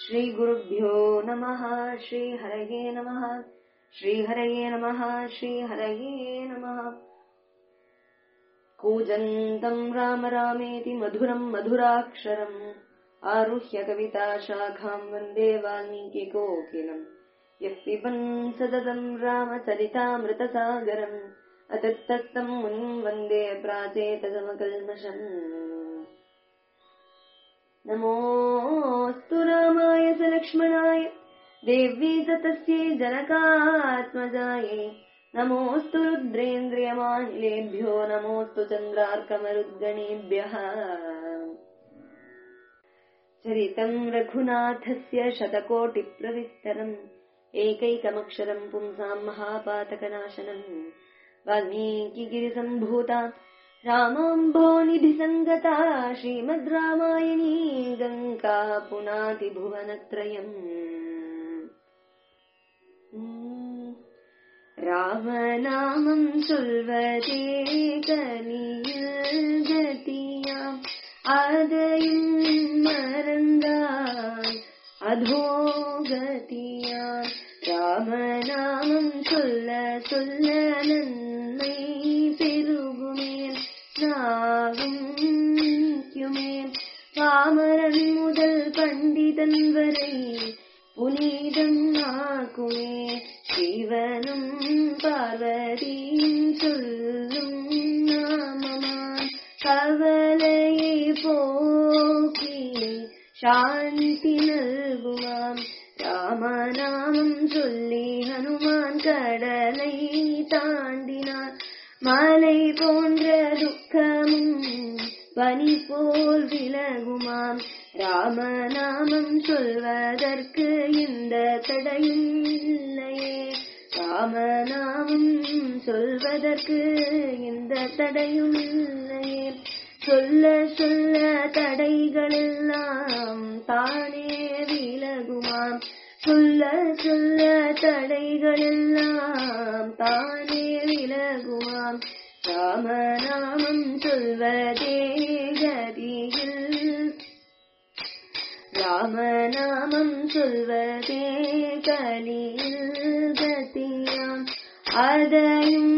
श्रीगुरुभ्यो नमः श्रीहरये नमः श्रीहरये नमः श्रीहरये नमः कूजन्तम् राम रामेति मधुरम् मधुराक्षरम् आरुह्य कविता शाखाम् वन्दे वाल्मीकिकोकिलम् यः पिबन् सततम् रामचरितामृतसागरम् अतत्तम् मुनिम् वन्दे प्राचेतसमकल्मषम् नमोऽस्तु रामाय स लक्ष्मणाय देव्यै च तस्यै जनकात्मजायै नमोऽस्तु रुद्रेन्द्रियमानिलेभ्यो नमोऽस्तु चन्द्रार्कमरुद्गणेभ्यः चरितम् रघुनाथस्य शतकोटिप्रविस्तरम् एकैकमक्षरम् पुंसाम् महापातकनाशनम् वाल्मीकिगिरिसम्भूता रामाम्भोनिधिसङ्गता श्रीमद् रामायणी गङ्गा पुनातिभुवनत्रयम् ராமநாமம் சொல்வதே கலியில் கதியாம் அதையும் மறந்தாய் அதோகதியாம் ராமநாமம் சொல்ல சொல்ல நன்மை பெருகுமேல் நாகுமேல் பாமரன் முதல் பண்டிதன் வரை புனிதம் ஆக்குமே சிவனும் பார்வதியும் சொல்லும் நாமமான் கவலையை போக்கி சாந்தி நல்குமாம் ராமநாமம் சொல்லி ஹனுமான் கடலை தாண்டினார் மலை போன்ற துக்கமும் பனி போல் விலகுமாம் ராமநாமம் சொல்வதற்கு இந்த தடையும் இல்லையே ராமநாமம் சொல்வதற்கு இந்த தடையும் இல்லையே சொல்ல சொல்ல தடைகள் எல்லாம் தானே விலகுமாம் சொல்ல சொல்ல தடைகள் எல்லாம் தானே விலகுமாம் ராமநாமம் சொல்வதே கதியில் ராமநாமம் சொல்வதே கலியில் கதியாம் அதையும்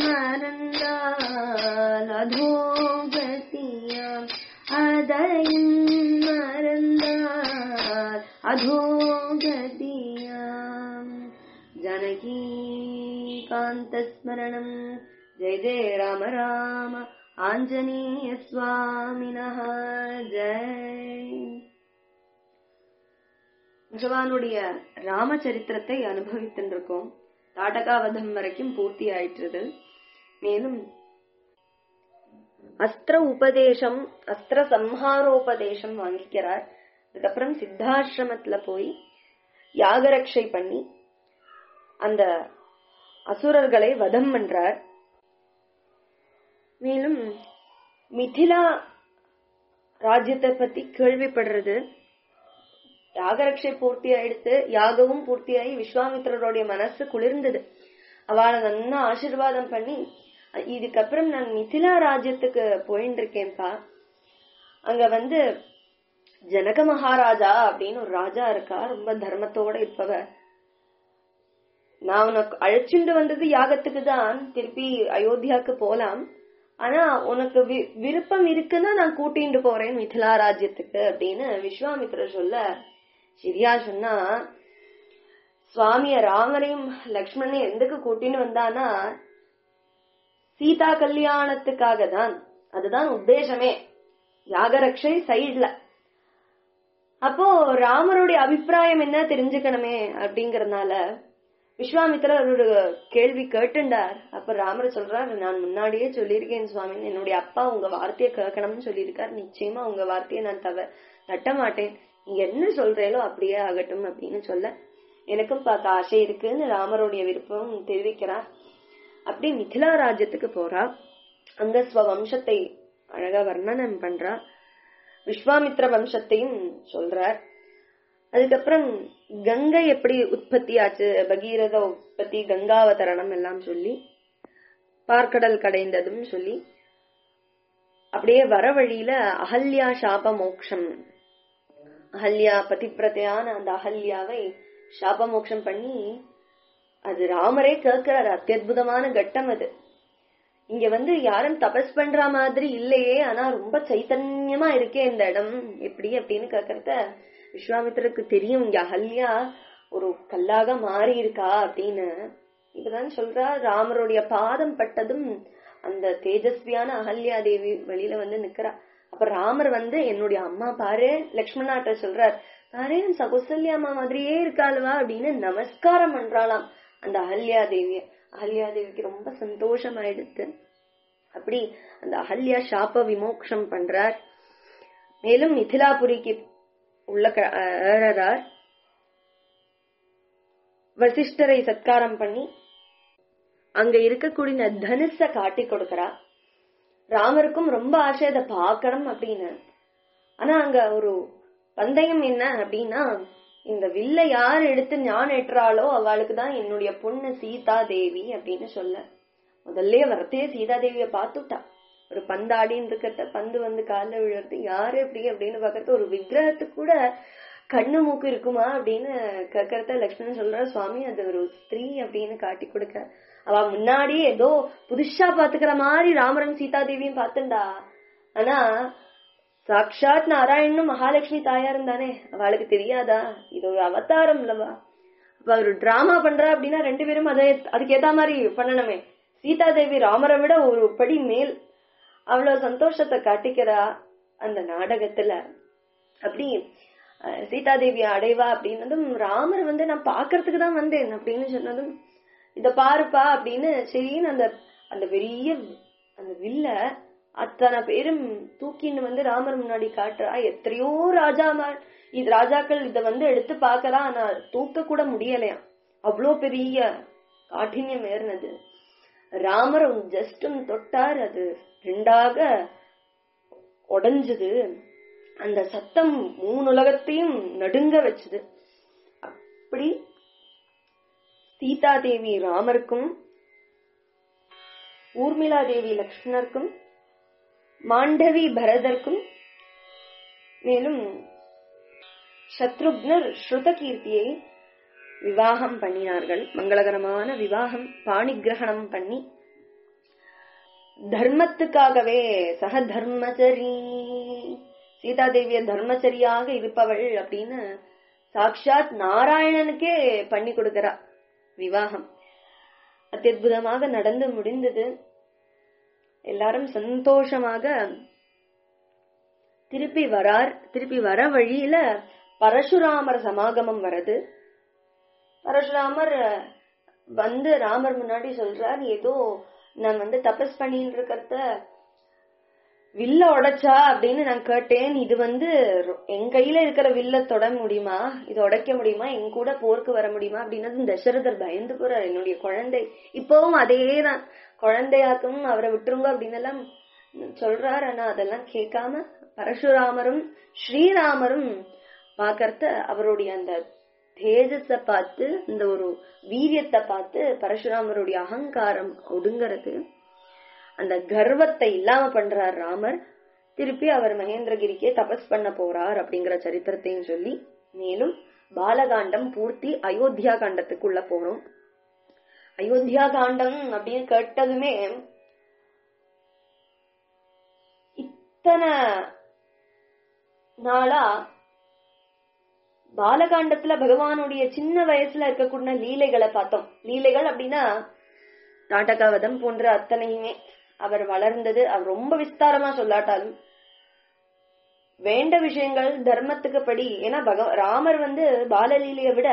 மறந்தால் அதோ கதியாம் அதையும் மறந்தால் அதோ கதியாம் ஜனகி காந்தஸ்மரணம் ஜெய ஜெய ராம ராம ஆஞ்சநேய சுவாமினः ஜெய் பகவானுடைய ராமச்சரித்திரத்தை அனுபவித்திருக்கோம் தாடகாவதம் வரைக்கும் பூர்த்தி ஆயிற்றது மேலும் அஸ்திர உபதேசம் அஸ்திர சம்ஹாரோபதேசம் வாங்கிக்கிறார் அதுக்கப்புறம் சித்தாசிரமத்துல போய் யாகரட்சை பண்ணி அந்த அசுரர்களை வதம் பண்றார் மேலும் மிथिला ராஜ்யத்தை பத்தி கேள்விப்படுறது யாகரட்சை பூர்த்தி ஆயிடுத்து யாகவும் பூர்த்தியாகி விஸ்வாமித்திரருடைய மனசு குளிர்ந்தது அவளை நல்லா ஆசிர்வாதம் பண்ணி இதுக்கப்புறம் நான் மிथिला ராஜ்யத்துக்கு போயின்னு இருக்கேன்ப்பா அங்க வந்து ஜனக மகாராஜா அப்படின்னு ஒரு ராஜா இருக்கா ரொம்ப தர்மத்தோட இருப்பவ நான் உனக்கு அழைச்சிட்டு வந்தது யாகத்துக்கு தான் திருப்பி அயோத்தியாக்கு போலாம் ஆனா உனக்கு விருப்பம் இருக்குன்னா நான் கூட்டிட்டு போறேன் மிथिला ராஜ்யத்துக்கு அப்படின்னு விஸ்வாமித்திரர் சொல்ல சரியா சொன்னா சுவாமிய ராமரையும் லக்ஷ்மணையும் எதுக்கு கூட்டின்னு வந்தானா சீதா கல்யாணத்துக்காக தான் அதுதான் உத்தேசமே யாகரக்ஷை சைட்ல அப்போ ராமருடைய அபிப்பிராயம் என்ன தெரிஞ்சுக்கணுமே அப்படிங்கறதுனால விஸ்வாமித்திரர் ஒரு கேள்வி கேட்டுண்டார் அப்ப ராமர் சொல்றார் நான் முன்னாடியே சொல்லியிருக்கேன் சுவாமி என்னுடைய அப்பா உங்க வார்த்தையை கேட்கணும்னு சொல்லியிருக்கார் நிச்சயமா உங்க வார்த்தையை நான் தவ தட்ட மாட்டேன் நீங்க என்ன சொல்றீங்களோ அப்படியே ஆகட்டும் அப்படின்னு சொல்ல எனக்கும் பார்க்க ஆசை இருக்குன்னு ராமருடைய விருப்பம் தெரிவிக்கிறார் அப்படி மிथिला ராஜ்யத்துக்கு போறா அங்க ஸ்வ வம்சத்தை அழகா வர்ணனம் பண்றா விஸ்வாமித்ர வம்சத்தையும் சொல்றார் அதுக்கப்புறம் கங்கை எப்படி உற்பத்தி ஆச்சு பகீரத உற்பத்தி கங்காவதரணம் எல்லாம் சொல்லி பார்க்கடல் கடைந்ததும் சொல்லி அப்படியே வர வழியில அகல்யா சாப மோக்ஷம் அகல்யா பதிப்பிரதையான அந்த அகல்யாவை சாபமோக்ஷம் பண்ணி அது ராமரே கேட்கிறார் அத்தியுதமான கட்டம் அது இங்க வந்து யாரும் தபஸ் பண்ற மாதிரி இல்லையே ஆனா ரொம்ப சைத்தன்யமா இருக்கே இந்த இடம் எப்படி அப்படின்னு கேக்குறத விஸ்வாமித்திரருக்கு தெரியும் இங்க அகல்யா ஒரு கல்லாக மாறி இருக்கா அப்படின்னு இப்பதான் சொல்றா ராமருடைய பாதம் பட்டதும் அந்த தேஜஸ்வியான அகல்யா தேவி வெளியில வந்து நிக்கிறா அப்ப ராமர் வந்து என்னுடைய அம்மா பாரு லக்ஷ்மணாட்ட சொல்றார் பாரு சகுசல்யா அம்மா மாதிரியே இருக்காளுவா அப்படின்னு நமஸ்காரம் பண்றாளாம் அந்த அகல்யா தேவிய அகல்யா தேவிக்கு ரொம்ப சந்தோஷம் ஆயிடுத்து அப்படி அந்த அகல்யா சாப விமோக்ஷம் பண்றார் மேலும் மிथिलाபுரிக்கு உள்ள ஏறார் வசிஷ்டரை சத்காரம் பண்ணி அங்க இருக்கக்கூடிய தனுஷ காட்டி கொடுக்கறா ராமருக்கும் ரொம்ப ஆசை அதை பார்க்கணும் அப்படின்னு ஆனா அங்க ஒரு பந்தயம் என்ன அப்படின்னா இந்த வில்ல யார் எடுத்து ஞான் ஏற்றாளோ அவளுக்கு தான் என்னுடைய பொண்ணு சீதா தேவி அப்படின்னு சொல்ல முதல்ல வரத்தையே சீதா தேவிய பார்த்துட்டா ஒரு பந்தாடின்னு இருக்கிறத பந்து வந்து காலில் விழுறது யாரு எப்படி அப்படின்னு பாக்குறது ஒரு விக்கிரகத்துக்கு கூட கண்ணு மூக்கு இருக்குமா அப்படின்னு கேட்கறத லக்ஷ்மணன் சொல்ற சுவாமி அது ஒரு ஸ்திரீ அப்படின்னு காட்டி கொடுக்க அவ முன்னாடி ஏதோ புதுசா பாத்துக்கிற மாதிரி ராமரன் சீதா தேவியும் பாத்துண்டா ஆனா சாட்சாத் நாராயணனும் மகாலட்சுமி தாயாரும் தானே அவளுக்கு தெரியாதா இது ஒரு அவதாரம் இல்லவா அப்ப ஒரு டிராமா பண்றா அப்படின்னா ரெண்டு பேரும் அதை அதுக்கு ஏத்த மாதிரி பண்ணணுமே சீதா தேவி ராமரை விட ஒரு படி மேல் அவ்வளவு சந்தோஷத்தை காட்டிக்கிறா அந்த நாடகத்துல அப்படி சீதா தேவி அடைவா அப்படின்னதும் ராமர் வந்து நான் பாக்குறதுக்கு தான் வந்தேன் அப்படின்னு சொன்னதும் இத பாருப்பா அப்படின்னு சரின்னு அந்த அந்த பெரிய அந்த வில்ல அத்தனை பேரும் தூக்கின்னு வந்து ராமர் முன்னாடி காட்டுறா எத்தனையோ ராஜா இது ராஜாக்கள் இத வந்து எடுத்து பாக்கலாம் ஆனா தூக்க கூட முடியலையா அவ்வளோ பெரிய காഠின்யம் ஏறினது ராமர் ஜஸ்ட் தொட்டார் அது ரெண்டாக உடைஞ்சது அந்த சத்தம் மூணு உலகத்தையும் நடுங்க வச்சது அப்படி சீதா தேவி ராமருக்கும் ஊர்மிளா தேவி லக்ஷ்மணருக்கும் மாண்டவி பரதர்க்கும் மேலும் சத்ருக்னர் ஸ்ருதகீர்த்தியை விவாகம் பண்ணினார்கள் மங்களகரமான விவாகம் பாணிகிரகணம் பண்ணி தர்மத்துக்காகவே சக தர்மச்சரி சீதா தேவிய தர்மச்சரியாக இருப்பவள் அப்படின்னு சாட்சாத் நாராயணனுக்கே பண்ணி கொடுக்கிறா விவாகம் அத்தியுதமாக நடந்து முடிந்தது எல்லாரும் சந்தோஷமாக திருப்பி வரார் திருப்பி வர வழியில பரசுராமர் சமாகமம் வருது பரசுராமர் வந்து ராமர் முன்னாடி சொல்றார் ஏதோ நான் வந்து தபஸ் பண்ணிட்டு இருக்கிறத வில்ல உடைச்சா அப்படின்னு நான் கேட்டேன் இது வந்து என் கையில இருக்கிற வில்ல தொட முடியுமா இது உடைக்க முடியுமா என் கூட போருக்கு வர முடியுமா அப்படின்னு தசரதர் பயந்து போறார் என்னுடைய குழந்தை இப்பவும் அதேதான் குழந்தையாக்கும் அவரை விட்டுருங்க அப்படின்னு எல்லாம் சொல்றார் ஆனா அதெல்லாம் கேட்காம பரசுராமரும் ஸ்ரீராமரும் பாக்கறத அவருடைய அந்த தேஜஸ பார்த்து இந்த ஒரு வீரியத்தை பார்த்து பரசுராமருடைய அகங்காரம் ஒடுங்கிறது அந்த கர்வத்தை இல்லாம பண்றார் ராமர் திருப்பி அவர் மகேந்திரகிரிக்கே தபஸ் பண்ண போறார் அப்படிங்கிற சரித்திரத்தையும் சொல்லி மேலும் பாலகாண்டம் பூர்த்தி அயோத்தியா காண்டத்துக்குள்ள போறோம் அயோத்தியா காண்டம் அப்படின்னு கேட்டதுமே இத்தனை நாளா பாலகாண்டத்துல பகவானுடைய சின்ன வயசுல இருக்கக்கூடிய லீலைகளை பார்த்தோம் லீலைகள் அப்படின்னா நாடகவதம் போன்ற அத்தனையுமே அவர் வளர்ந்தது அவர் ரொம்ப விஸ்தாரமா சொல்லாட்டாலும் வேண்ட விஷயங்கள் தர்மத்துக்கு படி ஏன்னா பகவ ராமர் வந்து பாலலீலைய விட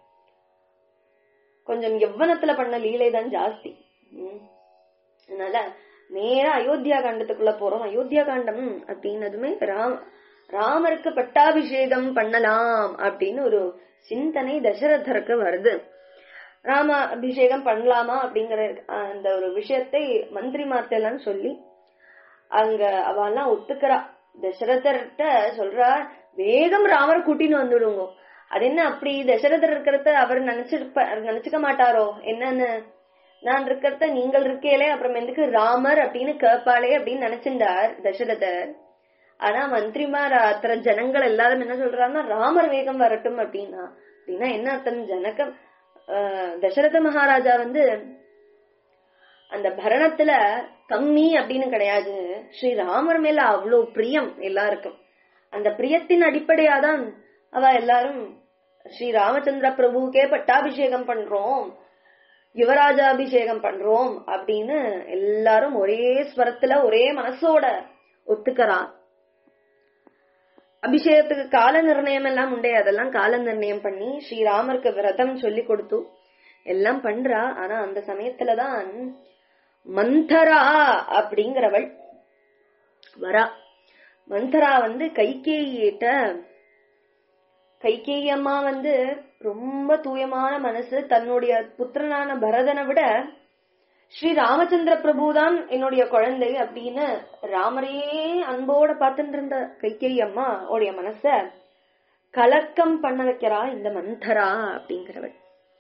கொஞ்சம் எவ்வனத்துல பண்ண லீலை தான் ஜாஸ்தி அதனால நேரா அயோத்தியா காண்டத்துக்குள்ள போறோம் அயோத்தியா காண்டம் அப்படின்னதுமே ராம் ராமருக்கு பட்டாபிஷேகம் பண்ணலாம் அப்படின்னு ஒரு சிந்தனை தசரதருக்கு வருது ராம அபிஷேகம் பண்ணலாமா அப்படிங்கிற அந்த ஒரு விஷயத்தை மந்திரிமார்த்தெல்லாம் சொல்லி அங்க அவெல்லாம் ஒத்துக்கிறா தசரதர்கிட்ட சொல்றா வேகம் ராமர் கூட்டின்னு வந்துடுங்க அது என்ன அப்படி தசரதர் இருக்கிறத அவர் நினைச்சிருப்ப நினைச்சுக்க மாட்டாரோ என்னன்னு நான் இருக்கிறத நீங்கள் இருக்கேலே அப்புறம் எதுக்கு ராமர் அப்படின்னு கேட்பாளே அப்படின்னு நினைச்சிருந்தார் தசரதர் ஆனா மந்திரிமார் அத்தனை ஜனங்கள் எல்லாரும் என்ன சொல்றாங்கன்னா ராமர் வேகம் வரட்டும் அப்படின்னா அப்படின்னா என்ன அர்த்தம் ஜனகம் ஆஹ், தசரத மகாராஜா வந்து அந்த பரணத்துல கம்மி அப்படின்னு கிடையாது ஸ்ரீராமர் மேல அவ்வளவு பிரியம் எல்லாருக்கும் அந்த பிரியத்தின் அடிப்படையாதான் அவ எல்லாரும் ஸ்ரீ ராமச்சந்திர பிரபுக்கே பட்டாபிஷேகம் பண்றோம் யுவராஜாபிஷேகம் பண்றோம் அப்படின்னு எல்லாரும் ஒரே ஸ்வரத்துல ஒரே மனசோட ஒத்துக்கிறா அபிஷேகத்துக்கு கால நிர்ணயம் எல்லாம் உண்டே அதெல்லாம் கால நிர்ணயம் பண்ணி ஸ்ரீராமருக்கு விரதம் சொல்லி கொடுத்து எல்லாம் பண்றா ஆனா அந்த சமயத்துலதான் மந்தரா அப்படிங்கிறவள் வரா மந்தரா வந்து கைகேயிட்ட கைகேயி அம்மா வந்து ரொம்ப தூயமான மனசு தன்னுடைய புத்திரனான பரதனை விட ஸ்ரீ ராமச்சந்திர பிரபு தான் என்னுடைய குழந்தை அப்படின்னு ராமரையே அன்போட பார்த்துட்டு இருந்த கைகேயி அம்மா உடைய மனச கலக்கம் பண்ண வைக்கிறா இந்த மந்தரா அப்படிங்கிறவள்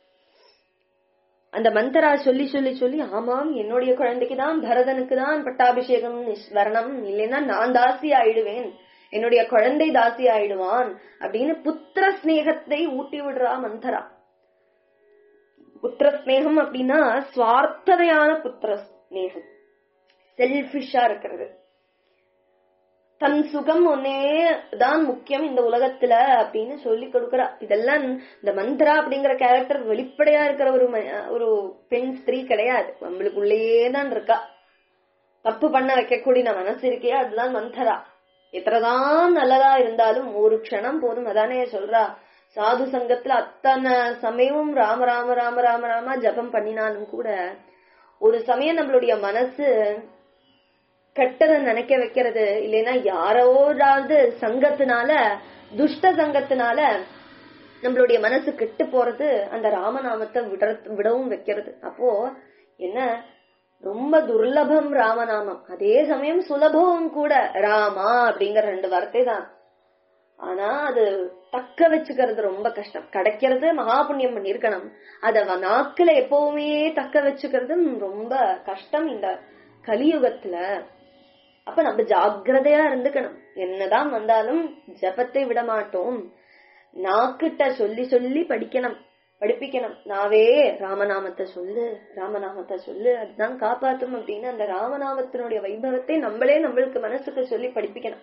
அந்த மந்தரா சொல்லி சொல்லி சொல்லி ஆமாம் என்னுடைய குழந்தைக்கு தான் பரதனுக்கு தான் பட்டாபிஷேகம் நிஸ்- வரணும் இல்லைன்னா நான் தாசி ஆயிடுவேன் என்னுடைய குழந்தை தாசி ஆயிடுவான் அப்படின்னு புத்திர ஸ்நேகத்தை ஊட்டி விடுறா மந்தரா புத்திர ஸ்நேகம் அப்படின்னா சுவார்த்ததையான புத்திர ஸ்நேகம் செல்பிஷா இருக்கிறது தன் சுகம் ஒன்னே தான் முக்கியம் இந்த உலகத்துல அப்படின்னு சொல்லி கொடுக்கறா இதெல்லாம் இந்த மந்த்ரா அப்படிங்கிற கேரக்டர் வெளிப்படையா இருக்கிற ஒரு ம- ஒரு பெண் ஸ்திரீ கிடையாது நம்மளுக்குள்ளேயே தான் இருக்கா தப்பு பண்ண வைக்கக்கூடிய மனசு இருக்கே அதுதான் மந்தரா எத்தனைதான் நல்லதா இருந்தாலும் ஒரு க்ஷணம் போதும் அதானே சொல்றா சாது சங்கத்துல அத்தனை சமயமும் ராம ராம ராம ராம ராம ஜபம் பண்ணினாலும் கூட ஒரு சமயம் நம்மளுடைய மனசு கெட்டதை நினைக்க வைக்கிறது இல்லைன்னா யாரோடாவது சங்கத்தினால துஷ்ட சங்கத்தினால நம்மளுடைய மனசு கெட்டு போறது அந்த ராமநாமத்தை விட விடவும் வைக்கிறது அப்போ என்ன ரொம்ப துர்லபம் ராமநாமம் அதே சமயம் சுலபமும் கூட ராமா அப்படிங்கிற ரெண்டு வார்த்தை தான் ஆனா அது தக்க வச்சுக்கிறது ரொம்ப கஷ்டம் கிடைக்கிறது மகா புண்ணியம் பண்ணிருக்கணும் அத வ- நாக்குல எப்பவுமே தக்க வச்சுக்கிறது ரொம்ப கஷ்டம் இந்த கலியுகத்துல அப்ப நம்ம ஜாக்கிரதையா இருந்துக்கணும் என்னதான் வந்தாலும் ஜபத்தை விட மாட்டோம் நாக்கிட்ட சொல்லி சொல்லி படிக்கணும் படிப்பிக்கணும் நாவே ராமநாமத்தை சொல்லு ராமநாமத்தை சொல்லு அதுதான் காப்பாத்தும் அப்படின்னு அந்த ராமநாமத்தினுடைய வைபவத்தை நம்மளே நம்மளுக்கு மனசுக்கு சொல்லி படிப்பிக்கணும்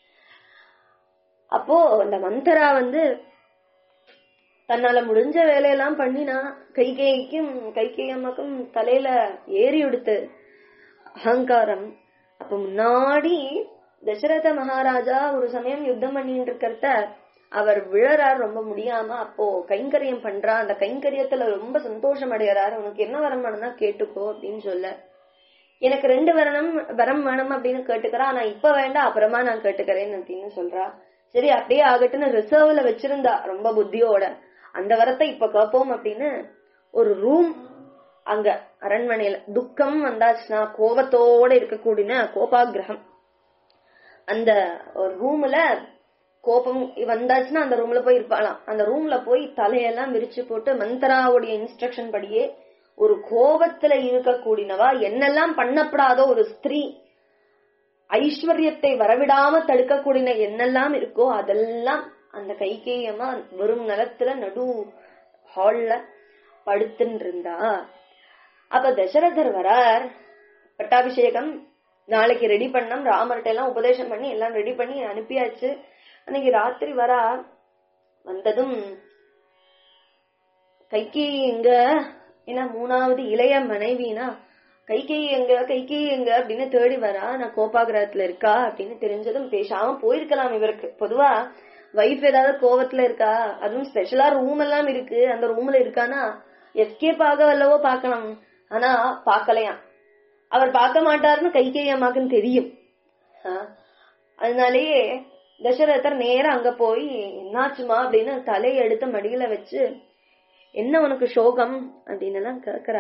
அப்போ அந்த மந்தரா வந்து தன்னால முடிஞ்ச வேலையெல்லாம் பண்ணினா கைகேய்க்கும் கைகேயி அம்மாக்கும் தலையில ஏறி எடுத்து அகங்காரம் அப்ப முன்னாடி தசரத மகாராஜா ஒரு சமயம் யுத்தம் பண்ணிட்டு இருக்கிறத அவர் விழறார் ரொம்ப முடியாம அப்போ கைங்கரியம் பண்றா அந்த கைங்கரியத்துல ரொம்ப சந்தோஷம் அடையறார் உனக்கு என்ன வரம் வேணும்னா கேட்டுக்கோ அப்படின்னு சொல்ல எனக்கு ரெண்டு வரணம் வரம் வேணும் அப்படின்னு கேட்டுக்கிறா ஆனா இப்ப வேண்டாம் அப்புறமா நான் கேட்டுக்கிறேன் அப்படின்னு சொல்றா சரி அப்படியே ஆகட்டும்னு ரிசர்வ்ல வச்சிருந்தா ரொம்ப புத்தியோட அந்த வரத்தை இப்ப கேட்போம் அப்படின்னு ஒரு ரூம் அங்க அரண்மனையில துக்கம் வந்தாச்சுன்னா கோபத்தோட இருக்கக்கூடிய கோபாகிரகம் அந்த ஒரு ரூம்ல கோபம் வந்தாச்சுன்னா அந்த ரூம்ல போய் இருப்பாளாம் அந்த ரூம்ல போய் தலையெல்லாம் விரிச்சு போட்டு மந்தராவுடைய இன்ஸ்ட்ரக்ஷன் படியே ஒரு கோபத்துல இருக்கக்கூடியவா என்னெல்லாம் பண்ணப்படாதோ ஒரு ஸ்திரீ ஐஸ்வர்யத்தை வரவிடாம தடுக்கக்கூடிய என்னெல்லாம் இருக்கோ அதெல்லாம் அந்த கைகேயமா வெறும் நிலத்துல நடு ஹால்ல படுத்துன்னு இருந்தா அப்ப தசரதர் வரார் பட்டாபிஷேகம் நாளைக்கு ரெடி பண்ணோம் ராமர்கிட்ட எல்லாம் உபதேசம் பண்ணி எல்லாம் ரெடி பண்ணி அனுப்பியாச்சு அன்னைக்கு ராத்திரி வரா வந்ததும் கைகேயி எங்க ஏன்னா மூணாவது இளைய மனைவினா கைகேயி எங்க கைகேயி எங்க அப்படின்னு தேடி வரா நான் கோபாகிரகத்துல இருக்கா அப்படின்னு தெரிஞ்சதும் பேசாம போயிருக்கலாம் இவருக்கு பொதுவா வைஃப் ஏதாவது கோவத்துல இருக்கா அதுவும் ஸ்பெஷலா ரூம் எல்லாம் இருக்கு அந்த ரூம்ல இருக்கானா எஸ்கேப் ஆக வல்லவோ பார்க்கணும் ஆனா பார்க்கலையாம் அவர் பார்க்க மாட்டாருன்னு கைகேயி அம்மாக்குன்னு தெரியும் ஆ, அதனாலேயே தசரதர் நேரா அங்க போய் என்னாச்சுமா அப்படின்னு தலையை எடுத்து மடியில வச்சு என்ன உனக்கு சோகம் அப்படின்னு எல்லாம் கேக்குறா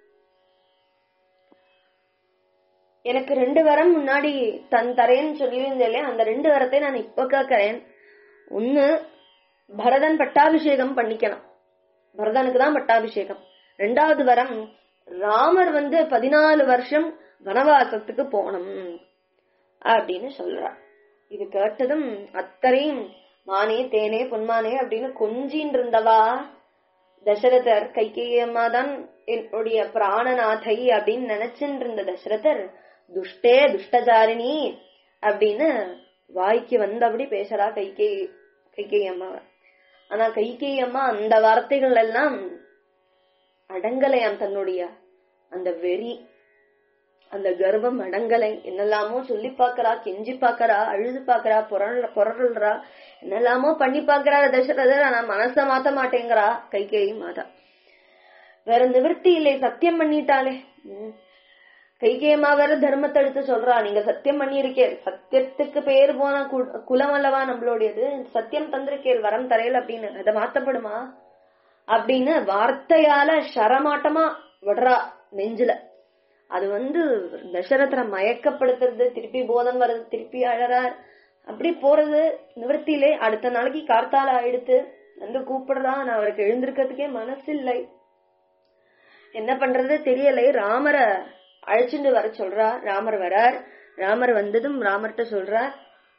எனக்கு ரெண்டு வரம் முன்னாடி தன் தரேன்னு சொல்லியிருந்தேன் இல்லையா அந்த ரெண்டு வரத்தை நான் இப்ப கேட்கறேன் ஒண்ணு பரதன் பட்டாபிஷேகம் பண்ணிக்கணும் பரதனுக்கு தான் பட்டாபிஷேகம் ரெண்டாவது வரம் ராமர் வந்து பதினாலு வருஷம் வனவாசத்துக்கு போகணும் அப்படின்னு சொல்றா இது கேட்டதும் அத்தரையும் மானே தேனே பொன்மானே அப்படின்னு கொஞ்சின்னு இருந்தவா தசரதர் கைகேயி அம்மா தான் என்னுடைய பிராணநாதை அப்படின்னு நினைச்சுட்டு இருந்த தசரதர் துஷ்டே துஷ்டஜாரிணி அப்படின்னு வாய்க்கு வந்தபடி பேசுறா கைகே கைகேயி அம்மா ஆனா கைகேயி அம்மா அந்த வார்த்தைகள் எல்லாம் அடங்கலையாம் தன்னுடைய அந்த வெறி அந்த கர்வம் அடங்கலை என்னெல்லாமோ சொல்லி பாக்கறா கெஞ்சி பாக்கறா அழுது பாக்கறா புரள் புரள்றா என்னெல்லாமோ பண்ணி பாக்குறா தசரதர் ஆனா மனச மாத்த மாட்டேங்கிறா கைகேயி மாதா வேற நிவர்த்தி இல்லை சத்தியம் பண்ணிட்டாளே உம். கைகேயம்மா வேற தர்மத்தை எடுத்து சொல்றா நீங்க சத்தியம் பண்ணியிருக்கேன் சத்தியத்துக்கு பேர் போன கு- குலம் அல்லவா நம்மளுடையது சத்தியம் தந்திருக்கேன் வரம் தரையல் அப்படின்னு அதை மாத்தப்படுமா அப்படின்னு வார்த்தையால சரமாட்டமா விடுறா நெஞ்சில அது வந்து தசரதரை மயக்கப்படுத்துறது திருப்பி போதம் வருது திருப்பி அழறார் அப்படி போறது நிவர்த்தியிலே அடுத்த நாளைக்கு கார்த்தால ஆயிடுத்து வந்து கூப்பிடுறா நான் அவருக்கு எழுந்திருக்கிறதுக்கே மனசு இல்லை என்ன பண்றது தெரியலை ராமரை அழைச்சிட்டு வர சொல்றா ராமர் வரார் ராமர் வந்ததும் ராமர்கிட்ட சொல்றார்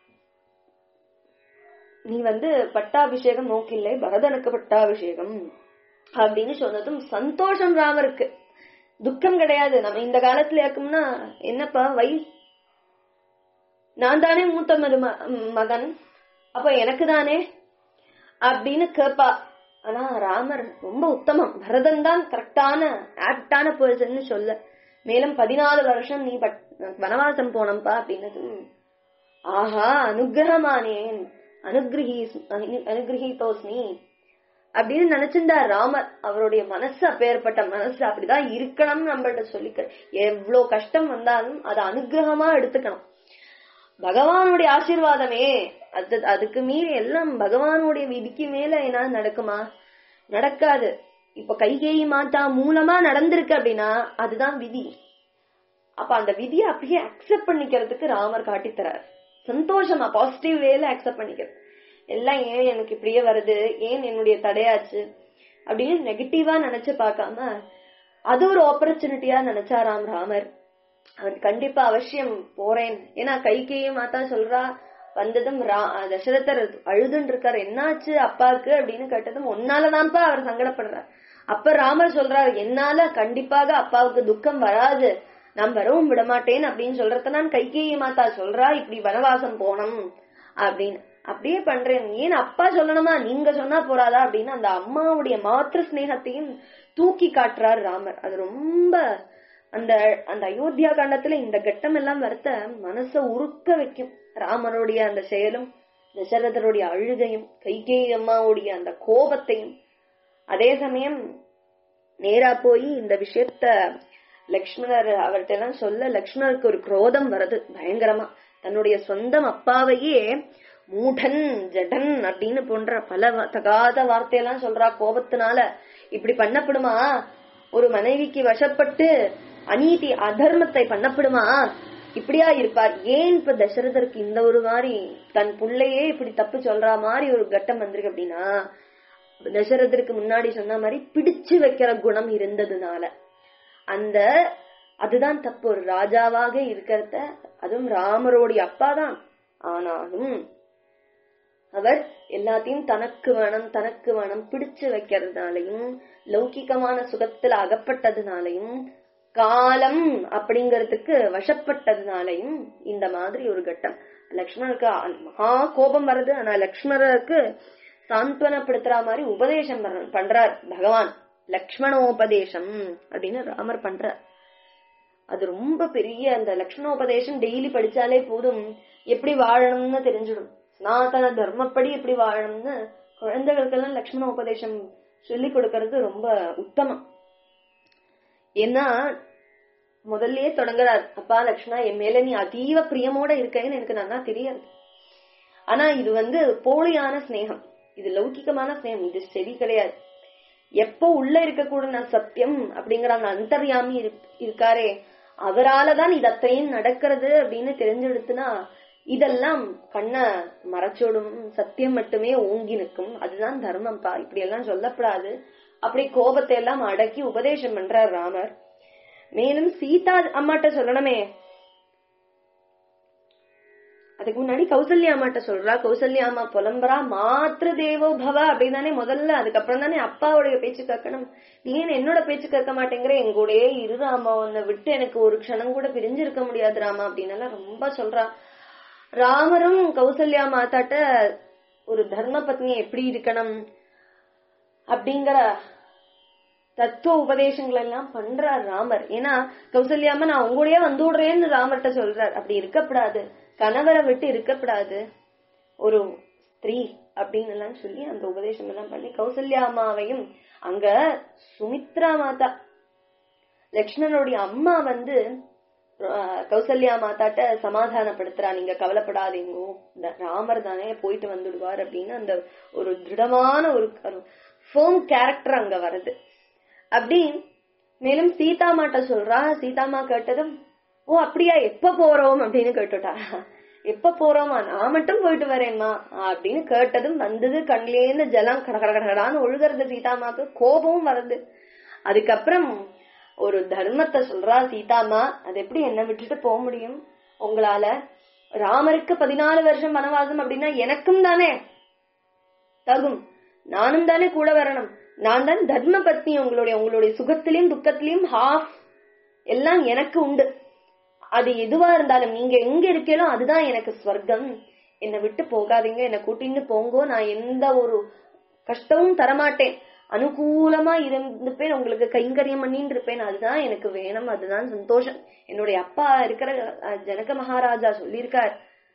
நீ வந்து பட்டாபிஷேகம் நோக்கில்லை பரதனுக்கு பட்டாபிஷேகம் அப்படின்னு சொன்னதும் சந்தோஷம் ராமருக்கு துக்கம் கிடையாது நம்ம இந்த காலத்துல இருக்கும்னா என்னப்பா வை நான் தானே மூத்த மரும மகன் அப்ப எனக்கு தானே அப்படின்னு கேப்பா ஆனா ராமர் ரொம்ப உத்தமம் பரதன் தான் கரெக்டான ஆப்டான பர்சன் சொல்ல மேலும் பதினாலு வருஷம் நீ பட்- வனவாசம் போனப்பா அப்படின்னது ஆஹா அனுகிரகமானேன் அனுகிரகி அனுகிரகித்தோஸ்னி அப்படின்னு நினைச்சிருந்தார் ராமர் அவருடைய மனசு அப்பேற்பட்ட மனசு அப்படிதான் இருக்கணும்னு நம்மள்ட்ட சொல்லிக்க எவ்வளவு கஷ்டம் வந்தாலும் அதை அனுகிரகமா எடுத்துக்கணும் பகவானுடைய ஆசீர்வாதமே அது அதுக்கு மீறி எல்லாம் பகவானுடைய விதிக்கு மேல என்ன நடக்குமா நடக்காது இப்ப கைகேயி மாதா மூலமா நடந்திருக்கு அப்படின்னா அதுதான் விதி அப்ப அந்த விதியை அப்படியே அக்செப்ட் பண்ணிக்கிறதுக்கு ராமர் காட்டித்தரார் சந்தோஷமா பாசிட்டிவ் வேல அக்செப்ட் பண்ணிக்கிறது எல்லாம் ஏன் எனக்கு இப்படியே வருது ஏன் என்னுடைய தடையாச்சு அப்படின்னு நெகட்டிவா நினைச்சு பார்க்காம அது ஒரு ஆப்பர்ச்சுனிட்டியா நினைச்சாராம் ராமர் அவர் கண்டிப்பா அவசியம் போறேன் ஏன்னா கைகேயி மாதா சொல்றா வந்ததும் ரா- தசரதர் அழுதுன்னு இருக்காரு என்னாச்சு அப்பாவுக்கு அப்படின்னு கேட்டதும் ஒன்னாலதான்ப்பா அவர் சங்கடப்படுறார் அப்ப ராமர் சொல்றாரு என்னால கண்டிப்பாக அப்பாவுக்கு துக்கம் வராது நான் வரவும் விட மாட்டேன் அப்படின்னு சொல்றத நான் கைகேயி மாதா சொல்றா இப்படி வனவாசம் போனோம் அப்படின்னு அப்படியே பண்றேன் ஏன் அப்பா சொல்லணுமா நீங்க சொன்னா போறாதா அப்படின்னு அந்த அம்மாவுடைய மாத்திரு ஸ்நேகத்தையும் தூக்கி காட்டுறார் ராமர் அது ரொம்ப அந்த அந்த அயோத்தியா காண்டத்துல இந்த கட்டம் எல்லாம் வருத்த மனச உருக்க வைக்கும் ராமருடைய அந்த செயலும் தசரதருடைய அழுகையும் கைகேயி அம்மாவுடைய அந்த கோபத்தையும் அதே சமயம் நேரா போய் இந்த விஷயத்த லக்ஷ்மணர் அவர்கிட்ட எல்லாம் சொல்ல லக்ஷ்மணருக்கு ஒரு குரோதம் வருது பயங்கரமா தன்னுடைய சொந்தம் அப்பாவையே மூடன் ஜடன் அப்படின்னு போன்ற பல வ- தகாத வார்த்தையெல்லாம் சொல்றா கோபத்தினால இப்படி பண்ணப்படுமா ஒரு மனைவிக்கு வசப்பட்டு அநீதி அதர்மத்தை பண்ணப்படுமா இப்படியா இருப்பார் ஏன் இப்ப தசரதருக்கு இந்த ஒரு மாதிரி தன் புள்ளையே இப்படி தப்பு சொல்றா மாதிரி ஒரு கட்டம் வந்திருக்கு அப்படின்னா தசரதருக்கு முன்னாடி சொன்ன மாதிரி பிடிச்சு வைக்கிற குணம் இருந்ததுனால அந்த அதுதான் தப்பு ஒரு ராஜாவாக இருக்கிறத அதுவும் ராமரோடைய அப்பா தான் ஆனாலும் அவர் எல்லாத்தையும் தனக்கு வேணும் தனக்கு வேணும் பிடிச்சு வைக்கிறதுனாலையும் லௌகிகமான சுகத்துல அகப்பட்டதுனாலையும் காலம் அப்படிங்கறதுக்கு வசப்பட்டதுனாலையும் இந்த மாதிரி ஒரு கட்டம் லக்ஷ்மணருக்கு அ- மகா கோபம் வருது ஆனா லக்ஷ்மணருக்கு சாந்த்வனப்படுத்துற மாதிரி உபதேசம் பண்ற- பண்றார் பகவான் லக்ஷ்மணோபதேசம் அப்படின்னு ராமர் பண்றார் அது ரொம்ப பெரிய அந்த லக்ஷ்மணோபதேசம் டெய்லி படிச்சாலே போதும் எப்படி வாழணும்னு தெரிஞ்சிடும் சனாதன தர்மப்படி எப்படி வாழணும்னு குழந்தைகளுக்கெல்லாம் லக்ஷ்மண உபதேசம் சொல்லி கொடுக்கறது ரொம்ப உத்தமம் ஏன்னா முதல்லயே தொடங்குறார் அப்பா லக்ஷ்மணா என் மேல நீ அதீவ பிரியமோட இருக்கேன்னு எனக்கு நல்லா தெரியாது ஆனா இது வந்து போலியான ஸ்நேகம் இது லௌகிகமான ஸ்நேகம் இது சரி கிடையாது எப்போ உள்ள இருக்கக்கூடிய சத்தியம் அப்படிங்கிற அந்த அந்தர்யாமி இருக்- இருக்காரே அவராலதான் இது அத்தனையும் நடக்கிறது அப்படின்னு தெரிஞ்செடுத்துனா இதெல்லாம் கண்ண மறைச்சோடும் சத்தியம் மட்டுமே ஓங்கி நிற்கும் அதுதான் தர்மம்ப்பா இப்படி எல்லாம் சொல்லப்படாது அப்படி கோபத்தை எல்லாம் அடக்கி உபதேசம் பண்றார் ராமர் மேலும் சீதா அம்மாட்ட சொல்லணுமே அதுக்கு முன்னாடி கௌசல்யா அம்மாட்ட சொல்றா கௌசல்யா அம்மா புலம்புறா மாத்திரு தேவோ பவ அப்படிதானே முதல்ல அதுக்கப்புறம் தானே அப்பாவுடைய பேச்சு கேட்கணும் நீ ஏன் என்னோட பேச்சு கேட்க மாட்டேங்கிற என் கூடயே இரு ராமா உன்னை விட்டு எனக்கு ஒரு க்ஷணம் கூட பிரிஞ்சு இருக்க முடியாது ராமா அப்படின்னு ரொம்ப சொல்றா ராமரும் கௌசல்யா மாதாட்ட ஒரு தர்ம பத்னி எப்படி இருக்கணும் அப்படிங்கிற தத்துவ உபதேசங்கள் எல்லாம் பண்றார் ராமர் ஏன்னா கௌசல்யாம நான் உங்களுடைய வந்து விடுறேன்னு ராமர்கிட்ட சொல்றார் அப்படி இருக்கக்கூடாது கணவரை விட்டு இருக்கக்கூடாது ஒரு ஸ்திரீ அப்படின்னு எல்லாம் சொல்லி அந்த உபதேசம் எல்லாம் பண்ணி கௌசல்யாமாவையும் அங்க சுமித்ரா மாதா லக்ஷ்மணனுடைய அம்மா வந்து அஹ், கௌசல்யா மாதாட்ட சமாதானப்படுத்துறா நீங்க கவலைப்படாதீங்கோ இந்த ராமர் தானே போயிட்டு வந்துடுவார் அப்படின்னு அந்த ஒரு திருடமான ஒரு ஃபோம் கேரக்டர் அங்க வருது அப்படி மேலும் சீதாமாட்ட சொல்றா சீதாமா கேட்டதும் ஓ அப்படியா எப்ப போறோம் அப்படின்னு கேட்டுட்டா எப்ப போறோமா நான் மட்டும் போயிட்டு வரேன்மா அப்படின்னு கேட்டதும் வந்தது கண்லேருந்து ஜலம் கட கட கடகடான்னு ஒழுகிறது சீதாமாக்கு கோபமும் வருது அதுக்கப்புறம் ஒரு தர்மத்தை சொல்றா சீதாமா அது எப்படி என்ன விட்டுட்டு போக முடியும் உங்களால ராமருக்கு பதினாலு வருஷம் வனவாசம் அப்படின்னா எனக்கும் தானே தகும் நானும் தானே கூட வரணும் நான் தான் தர்ம பத்னி உங்களுடைய உங்களுடைய சுகத்திலையும் துக்கத்திலையும் ஹாஃப் எல்லாம் எனக்கு உண்டு அது எதுவா இருந்தாலும் நீங்க எங்க இருக்கீங்களோ அதுதான் எனக்கு ஸ்வர்க்கம் என்னை விட்டு போகாதீங்க என்னை கூட்டின்னு போங்கோ நான் எந்த ஒரு கஷ்டமும் தரமாட்டேன் அனுகூலமா இருந்துப்பேன் உங்களுக்கு கைங்கரியம் பண்ணிட்டு இருப்பேன் அதுதான் எனக்கு வேணும் அதுதான் சந்தோஷம் என்னுடைய அப்பா இருக்கிற அஹ், ஜனக மகாராஜா சொல்லியிருக்கார்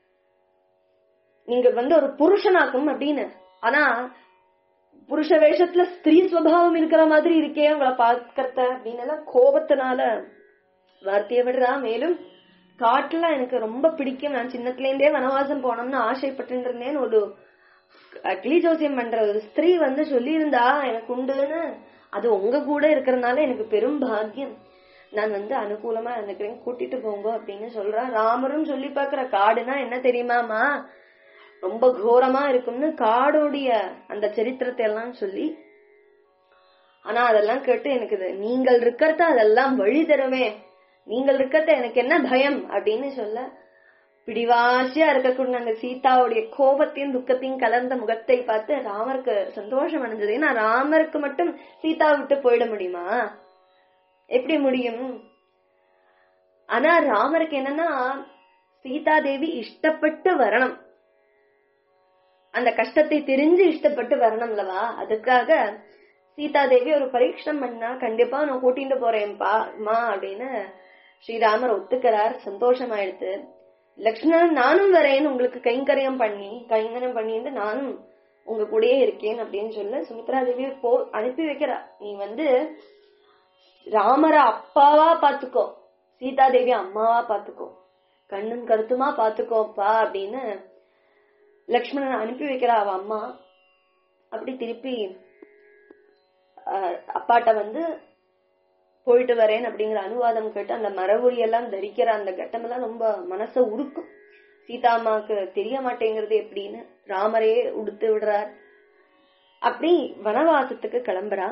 நீங்க வந்து ஒரு புருஷனாக்கும் அப்படின்னு ஆனா புருஷ வேஷத்துல ஸ்திரீ சுவாவம் இருக்கிற மாதிரி இருக்கே உங்களை பார்க்கறத அப்படின்னு எல்லாம் கோபத்தினால வார்த்தையை விடுறா மேலும் காட்டுல எனக்கு ரொம்ப பிடிக்கும் நான் சின்னத்துல இருந்தே வனவாசம் போனோம்னு ஆசைப்பட்டு இருந்தேன் ஒரு அக்லி ஜோசியம் பண்ற ஒரு ஸ்திரீ வந்து சொல்லியிருந்தா எனக்கு உண்டுன்னு அது உங்க கூட இருக்கிறதுனால எனக்கு பெரும் பாக்கியம் நான் வந்து அனுகூலமா இருந்துக்கிறேன் கூட்டிட்டு போங்க அப்படின்னு சொல்றா ராமரும் சொல்லி பாக்குற காடுனா என்ன தெரியுமாமா ரொம்ப கோரமா இருக்கும்னு காடோடைய அந்த சரித்திரத்தை எல்லாம் சொல்லி ஆனா அதெல்லாம் கேட்டு எனக்கு இது நீங்கள் இருக்கிறத அதெல்லாம் வழி தருமே நீங்கள் இருக்கிறத எனக்கு என்ன பயம் அப்படின்னு சொல்ல பிடிவாசியா இருக்கக்கூடிய அந்த சீதாவுடைய கோபத்தையும் துக்கத்தையும் கலந்த முகத்தை பார்த்து ராமருக்கு சந்தோஷம் அடைஞ்சது ஏன்னா ராமருக்கு மட்டும் சீதா விட்டு போயிட முடியுமா எப்படி முடியும் ஆனா ராமருக்கு என்னன்னா சீதா தேவி இஷ்டப்பட்டு வரணும் அந்த கஷ்டத்தை தெரிஞ்சு இஷ்டப்பட்டு வரணும்லவா அதுக்காக சீதா தேவி ஒரு பரீட்சணம் பண்ணா கண்டிப்பா நான் கூட்டிட்டு போறேன்ப்பா அம்மா அப்படின்னு ஸ்ரீராமர் ஒத்துக்கிறார் சந்தோஷமாயிடுத்து லக்ஷ்மணன் நானும் வரேன் உங்களுக்கு கைங்கரியம் பண்ணி கைங்கரியம் பண்ணிட்டு நானும் உங்க கூடயே இருக்கேன் அப்படின்னு சொல்ல சுமித்ரா தேவி போ அனுப்பி வைக்கிறா நீ வந்து ராமர அப்பாவா பாத்துக்கோ சீதா தேவி அம்மாவா பாத்துக்கோ கண்ணும் கருத்துமா பாத்துக்கோப்பா அப்படின்னு லக்ஷ்மணன் அனுப்பி வைக்கிறா அவ அம்மா அப்படி திருப்பி அஹ், அப்பாட்ட வந்து போயிட்டு வரேன் அப்படிங்கிற அனுவாதம் கேட்டு அந்த மரபுரி எல்லாம் தரிக்கிற அந்த கட்டம் எல்லாம் ரொம்ப மனச உருக்கும் சீதா அம்மாவுக்கு தெரிய மாட்டேங்கிறது எப்படின்னு ராமரே உடுத்து விடுறார் அப்படி வனவாசத்துக்கு கிளம்புறா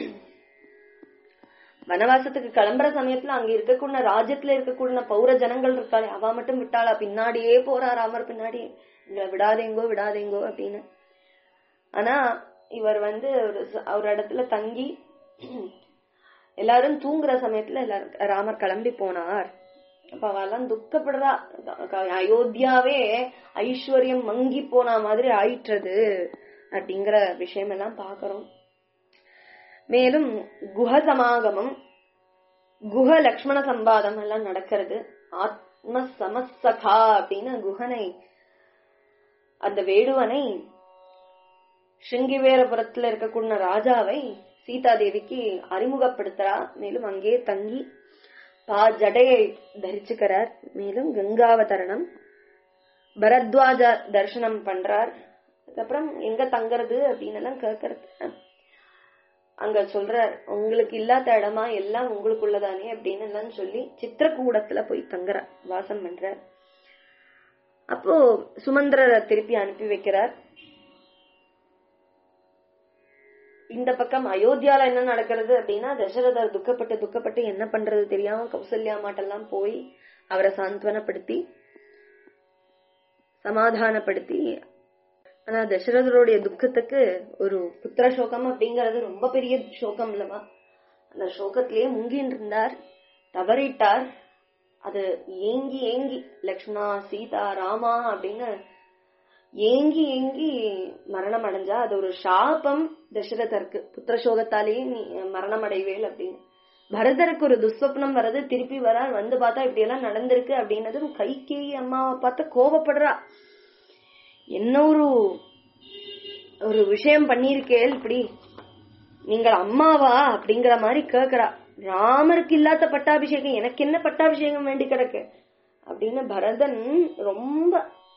வனவாசத்துக்கு கிளம்புற சமயத்துல அங்க இருக்கக்கூடிய ராஜ்யத்துல இருக்கக்கூடிய பௌர ஜனங்கள் இருக்காளே அவ மட்டும் விட்டாளா பின்னாடியே போறா ராமர் பின்னாடி எங்களை விடாதேங்கோ விடாதேங்கோ அப்படின்னு ஆனா இவர் வந்து ஒரு ச- ஒரு இடத்துல தங்கி எல்லாரும் தூங்குற சமயத்துல எல்லாரும் ராமர் கிளம்பி போனார் அப்ப அவெல்லாம் துக்கப்படுறா க- அயோத்தியாவே ஐஸ்வர்யம் மங்கி போன மாதிரி ஆயிற்றது அப்படிங்கிற விஷயம் எல்லாம் பாக்குறோம் மேலும் குஹ சமாகமம் குஹ லக்ஷ்மண சம்பாதம் எல்லாம் நடக்கிறது ஆத்ம சமசகா அப்படின்னு குஹனை அந்த வேடுவனை சிருங்கிவேரபுரத்துல இருக்கக்கூடிய ராஜாவை சீதா தேவிக்கு அறிமுகப்படுத்துறா மேலும் அங்கே தங்கி பா ஜடையை தரிச்சுக்கிறார் மேலும் கங்காவதரணம் பரத்வாஜ தரிசனம் பண்றார் அதுக்கப்புறம் எங்க தங்கறது அப்படின்னு எல்லாம் கேக்குறது அங்க சொல்றார் உங்களுக்கு இல்லாத இடமா எல்லாம் உங்களுக்குள்ளதானே அப்படின்னு எல்லாம் சொல்லி சித்திரக்கூடத்துல போய் தங்குறார் வாசம் பண்றார் அப்போ சுமந்திரரை திருப்பி அனுப்பி வைக்கிறார் இந்த பக்கம் அயோத்தியால என்ன நடக்கிறது அப்படின்னா தசரதர் துக்கப்பட்டு துக்கப்பட்டு என்ன பண்றது தெரியாம கௌசல்யா மாட்டெல்லாம் போய் அவரை சாந்த்வனப்படுத்தி சமாதானப்படுத்தி ஆனா தசரதருடைய துக்கத்துக்கு ஒரு புத்திர சோகம் அப்படிங்கறது ரொம்ப பெரிய சோகம் இல்லவா அந்த சோகத்திலேயே முங்கின்னு இருந்தார் தவறிட்டார் அது ஏங்கி ஏங்கி லக்ஷ்மணா சீதா ராமா அப்படின்னு ஏங்கி ஏங்கி மரணம் அடைஞ்சா அது ஒரு சாபம் தசரதருக்கு புத்திர சோகத்தாலேயே நீ மரணம் அடைவேல் அப்படின்னு பரதருக்கு ஒரு துஸ்வப்னம் வர்றது திருப்பி வரார் வந்து பார்த்தா இப்படி எல்லாம் நடந்திருக்கு அப்படின்னதும் கைகேயி அம்மாவை பார்த்து கோபப்படுறா என்ன ஒரு ஒரு விஷயம் பண்ணிருக்கேள் இப்படி நீங்கள் அம்மாவா அப்படிங்கிற மாதிரி கேக்குறா ராமருக்கு இல்லாத பட்டாபிஷேகம் எனக்கு என்ன பட்டாபிஷேகம் வேண்டி கிடக்கு அப்படின்னு பரதன் ரொம்ப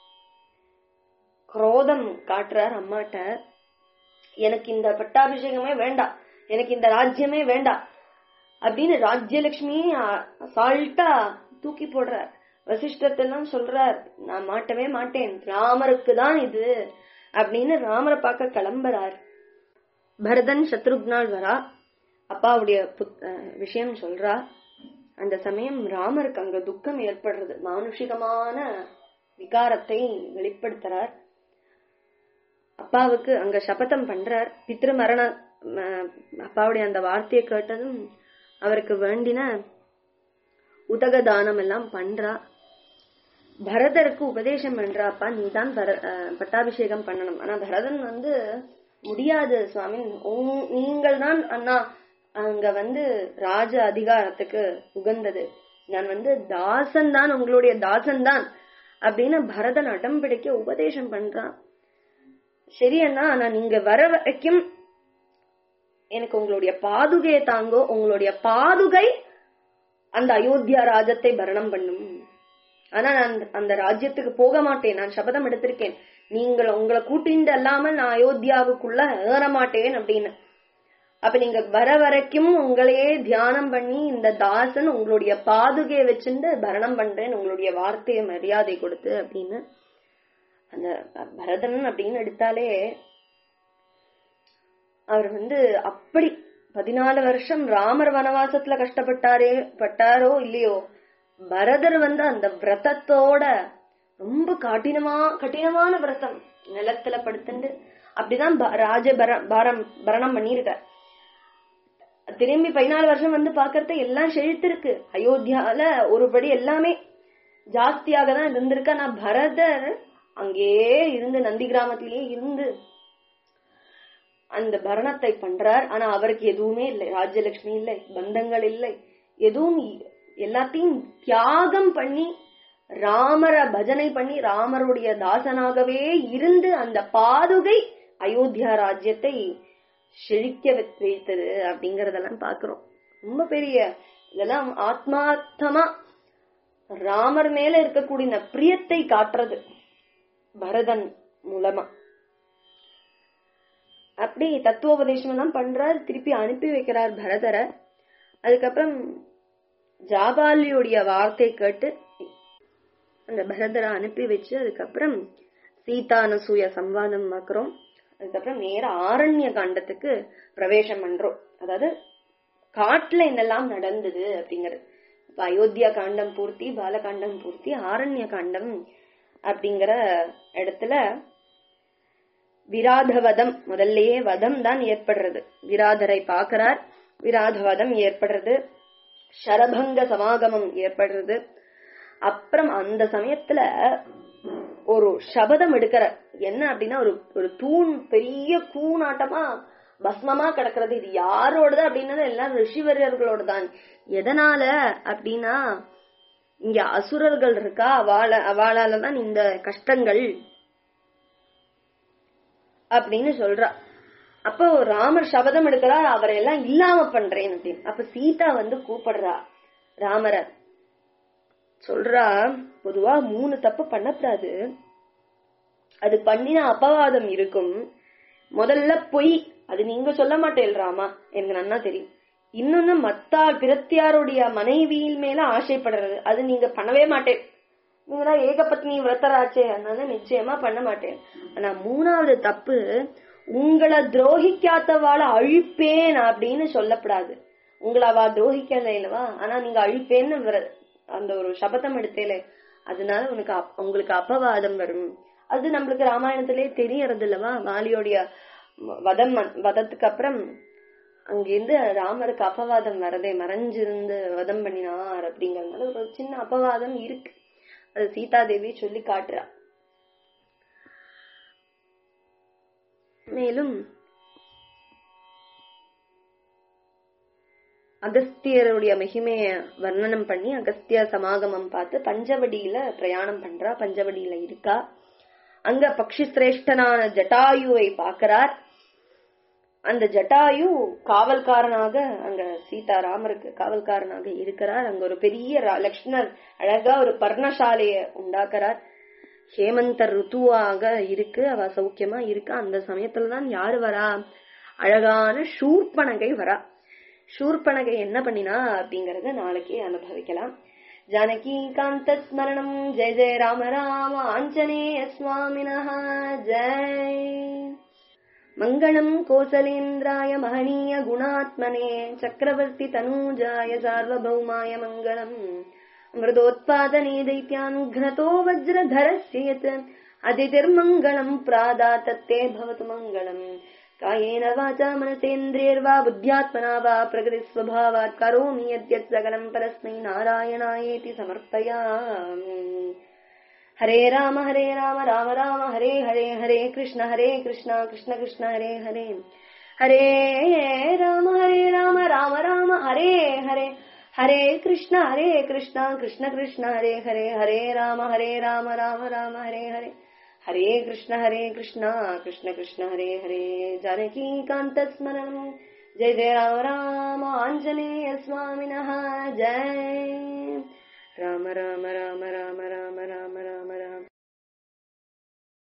குரோதம் காட்டுறார் அம்மாட்ட எனக்கு இந்த பட்டாபிஷேகமே வேண்டாம் எனக்கு இந்த ராஜ்யமே வேண்டாம் அப்படின்னு ராஜ்யலட்சுமி சால்ட்டா தூக்கி போடுறார் வசிஷ்டத்தெல்லாம் சொல்றார் நான் மாட்டவே மாட்டேன் ராமருக்கு தான் இது அப்படின்னு ராமரை பார்க்க கிளம்புறார் பரதன் சத்ருக்னால் வரா அப்பாவுடைய புத்- அஹ் விஷயம் சொல்றா அந்த சமயம் ராமருக்கு அங்க துக்கம் ஏற்படுறது மானுஷிகமான விகாரத்தை வெளிப்படுத்துறார் அப்பாவுக்கு அங்க சபதம் பண்றார் பித்ரு மரண ம- அப்பாவுடைய அந்த வார்த்தையை கேட்டதும் அவருக்கு வேண்டின உதக தானம் எல்லாம் பண்றா பரதருக்கு உபதேசம் பண்றா அப்பா நீதான் பர- அஹ் பட்டாபிஷேகம் பண்ணணும் ஆனா பரதன் வந்து முடியாது சுவாமி உங்- நீங்கள் தான் அண்ணா அங்க வந்து ராஜ அதிகாரத்துக்கு உகந்தது நான் வந்து தாசன் தான் உங்களுடைய தாசன் தான் அப்படின்னு பரதன் அடம் பிடிக்க உபதேசம் பண்றான் சரி அண்ணா ஆனா நீங்க வர வரைக்கும் எனக்கு உங்களுடைய பாதுகையை தாங்கோ உங்களுடைய பாதுகை அந்த அயோத்தியா ராஜ்யத்தை பரணம் பண்ணும் ஆனா நான் அந்த ராஜ்யத்துக்கு போக மாட்டேன் நான் சபதம் எடுத்திருக்கேன் நீங்கள் உங்களை கூட்டிண்டு அல்லாமல் நான் அயோத்தியாவுக்குள்ள ஏற மாட்டேன் அப்படின்னு அப்ப நீங்க வர வரைக்கும் உங்களையே தியானம் பண்ணி இந்த தாசன் உங்களுடைய பாதுகையை வச்சுட்டு பரணம் பண்றேன் உங்களுடைய வார்த்தையை மரியாதை கொடுத்து அப்படின்னு அந்த பரதன் அப்படின்னு எடுத்தாலே அவர் வந்து அப்படி பதினாலு வருஷம் ராமர் வனவாசத்துல கஷ்டப்பட்டாரே பட்டாரோ இல்லையோ பரதர் வந்து அந்த விரதத்தோட ரொம்ப கடினமா கடினமான விரதம் நிலத்துல படுத்துண்டு அப்படிதான் ப- ராஜ பர- பாரம் பரணம் பண்ணிருக்கார் திரும்பி பதினாலு வருஷம் வந்து பாக்கறது எல்லாம் செழித்திருக்கு அயோத்தியால ஒருபடி எல்லாமே ஜாஸ்தியாக தான் இருந்திருக்கு ஆனா பரதர் அங்கேயே இருந்து நந்தி கிராமத்திலேயே இருந்து அந்த பரணத்தை பண்றார் ஆனா அவருக்கு எதுவுமே இல்லை ராஜ்யலட்சுமி இல்லை பந்தங்கள் இல்லை எதுவும் இ- எல்லாத்தையும் தியாகம் பண்ணி ராமர பஜனை பண்ணி ராமருடைய தாசனாகவே இருந்து அந்த பாதுகை அயோத்தியா ராஜ்யத்தை செழிக்க வைத்- வைத்தது அப்படிங்கறதெல்லாம் பாக்குறோம் ரொம்ப பெரிய இதெல்லாம் ஆத்மார்த்தமா ராமர் மேல இருக்கக்கூடிய இந்த பிரியத்தை காட்டுறது பரதன் மூலமா அப்படி தத்துவோபதேசம் எல்லாம் பண்றார் திருப்பி அனுப்பி வைக்கிறார் பரதரை அதுக்கப்புறம் ஜாபாலியுடைய வார்த்தை கேட்டு அந்த பரதரை அனுப்பி வச்சு அதுக்கப்புறம் சீதானசூய சம்வாதம் பார்க்கிறோம் அதுக்கப்புறம் நேர ஆரண்ய காண்டத்துக்கு பிரவேசம் பண்றோம் அதாவது காட்டுல என்னெல்லாம் நடந்தது அப்படிங்கிறது இப்ப அயோத்தியா காண்டம் பூர்த்தி பாலகாண்டம் பூர்த்தி ஆரண்ய காண்டம் அப்படிங்கிற இடத்துல விராத வதம் முதல்லயே வதம் தான் ஏற்படுறது விராதரை பார்க்கிறார் விராத வதம் ஏற்படுறது சரபங்க சமாகமம் ஏற்படுறது அப்புறம் அந்த சமயத்துல ஒரு சபதம் எடுக்கிற என்ன அப்படின்னா ஒரு ஒரு தூண் பெரிய கூணாட்டமா பஸ்மமா கிடக்கிறது இது யாரோடது அப்படின்னா எல்லாம் ரிஷிவரியர்களோட தான் எதனால அப்படின்னா இங்க அசுரர்கள் இருக்கா அவள அவளால தான் இந்த கஷ்டங்கள் அப்படின்னு சொல்றா அப்போ ராமர் சபதம் எடுக்கிறார் அவரை எல்லாம் இல்லாம பண்றேன் அப்படின்னு அப்ப சீதா வந்து கூப்பிடுறா ராமரை சொல்றா பொதுவா மூணு தப்பு பண்ணக்கூடாது அது பண்ணின அபவாதம் இருக்கும் முதல்ல பொய் அது நீங்க சொல்ல மாட்டேன் ராமா எனக்கு நன்னா தெரியும் இன்னொன்னு மத்தாள் பிரத்தியாருடைய மனைவியின் மேல ஆசைப்படுறது அது நீங்க பண்ணவே மாட்டேன் நீங்களா ஏகபத்னி விரத்தராச்சே அதனால நிச்சயமா பண்ண மாட்டேன் ஆனா மூணாவது தப்பு உங்களை துரோகிக்காதவாள அழிப்பேன் அப்படின்னு சொல்லப்படாது உங்களை அவ துரோகிக்கல இல்லவா ஆனா நீங்க அழிப்பேன்னு விர- அந்த ஒரு சபதம் எடுத்தேலே அதனால உனக்கு அப்- உங்களுக்கு அப்பவாதம் வரும் அது நம்மளுக்கு ராமாயணத்திலே தெரியறது இல்லவா வாலியோடைய வதம் வதத்துக்கு அப்புறம் அங்கிருந்து ராமருக்கு அப்பவாதம் வரதே மறைஞ்சிருந்து வதம் பண்ணினார் அப்படிங்கறதுனால ஒரு சின்ன அப்பவாதம் இருக்கு அது சீதாதேவி சொல்லி காட்டுறா மேலும் அகஸ்தியருடைய மகிமைய வர்ணனம் பண்ணி அகஸ்திய சமாகமம் பார்த்து பஞ்சவடியில பிரயாணம் பண்றா பஞ்சவடியில இருக்கா அங்க பக்ஷி சிரேஷ்டனான ஜட்டாயுவை பார்க்கிறார் அந்த ஜட்டாயு காவல்காரனாக அங்க சீதாராமருக்கு காவல்காரனாக இருக்கிறார் அங்க ஒரு பெரிய ரா- லக்ஷ்மணர் அழகா ஒரு பர்ணசாலைய உண்டாக்குறார் ஹேமந்த ருத்துவாக இருக்கு அவ சௌக்கியமா இருக்கா அந்த சமயத்துலதான் யாரு வரா அழகான ஷூர்பனகை வரா ஷூர்பனகை என்ன பண்ணினா அப்படிங்கறத நாளைக்கு அனுபவிக்கலாம் ஜானகி காந்த ஸ்மரணம் ஜெய ஜெய ராம ராம ஆஞ்சநேய சுவாமினஹ ஜெய் மங்களம் கோசலேந்திராய மகனீய குணாத்மனே சக்கரவர்த்தி தனூஜாய சார்வபௌமாய மங்களம் मृदोत्पादने दैत्यानुघ्नतो वज्रधरस्य यत् अदितिर्मङ्गलम् प्रादातत्ते भवतु मङ्गलम् कायेन वाचा मनसेन्द्रियर्वा बुद्ध्यात्मना वा प्रकृतिस्वभावात् करोमि यद्यत् सकलम् परस्मै नारायणायेति समर्पयामि हरे राम हरे राम राम राम हरे हरे हरे कृष्ण हरे कृष्ण कृष्ण कृष्ण हरे हरे हरे राम हरे राम राम राम हरे हरे हरे कृष्ण हरे कृष्ण कृष्ण कृष्ण हरे हरे हरे राम हरे राम राम राम हरे हरे हरे कृष्ण हरे कृष्ण कृष्ण कृष्ण हरे हरे जानकी कांत स्मरणम् जय जय राम राम आञ्जनेय स्वामिनः जय राम राम राम राम राम राम राम राम